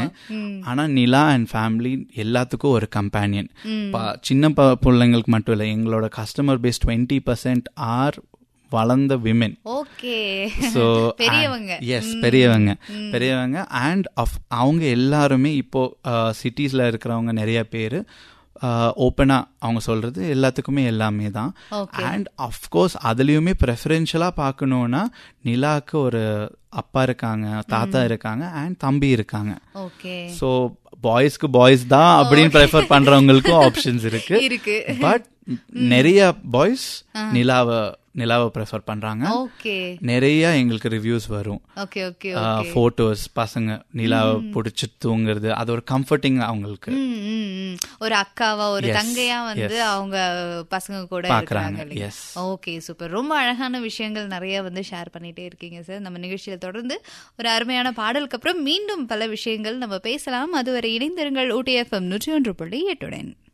ஆனா நிலா and family எல்லாத்துக்கும் ஒரு கம்பேனியன் சின்ன ப- பிள்ளைங்களுக்கு மட்டும் இல்லை எங்களோட customer base twenty percent are வளர்ந்த விமென் ஓகே ஸோ பெரியவங்க எஸ் பெரியவங்க பெரியவங்க அண்ட் அவங்க எல்லாருமே இப்போ சிட்டிஸ்ல இருக்கிறவங்க நிறைய பேர் ஓப்பனாக அவங்க சொல்றது எல்லாத்துக்குமே எல்லாமே தான் Okay. அண்ட் அஃப்கோர்ஸ் அதுலேயுமே ப்ரெஃபரன்ஷியலாக பார்க்கணுன்னா நிலாக்கு ஒரு அப்பா இருக்காங்க தாத்தா இருக்காங்க அண்ட் தம்பி இருக்காங்க ஓகே ஸோ பாய்ஸ்க்கு பாய்ஸ் தான் அப்படின்னு ப்ரெஃபர் பண்றவங்களுக்கும் ஆப்ஷன்ஸ் இருக்கு இருக்கு பட் நிறைய பாய்ஸ் நிலாவை நிலாவை ப்ரெஃபர் பண்றாங்க ஓகே நிறைய எங்களுக்கு ரிவ்யூஸ் வரும் ஓகே ஓகே ஃபோட்டோஸ் பசங்க நிலாவை பிடிச்சி தூங்குறது அது ஒரு கம்ஃபர்டிங் அவங்களுக்கு ம், ம், ம். ஒரு அக்காவா ஒரு Yes, தங்கையா வந்து yes. அவங்க பசங்க கூட பார்க்கறாங்க, இருக்கிறாங்க yes. ஓகே சூப்பர் ரொம்ப அழகான விஷயங்கள் நிறைய வந்து ஷேர் பண்ணிட்டே இருக்கீங்க சார் நம்ம நிகழ்ச்சியில தொடர்ந்து ஒரு அருமையான பாடலுக்கு அப்புறம் மீண்டும் பல விஷயங்கள் நம்ம பேசலாம் அதுவரை இணைந்திருங்கள் ஊட்டி எஃப்எம் நூற்றி ஒன்று புள்ளி எட்டுடன்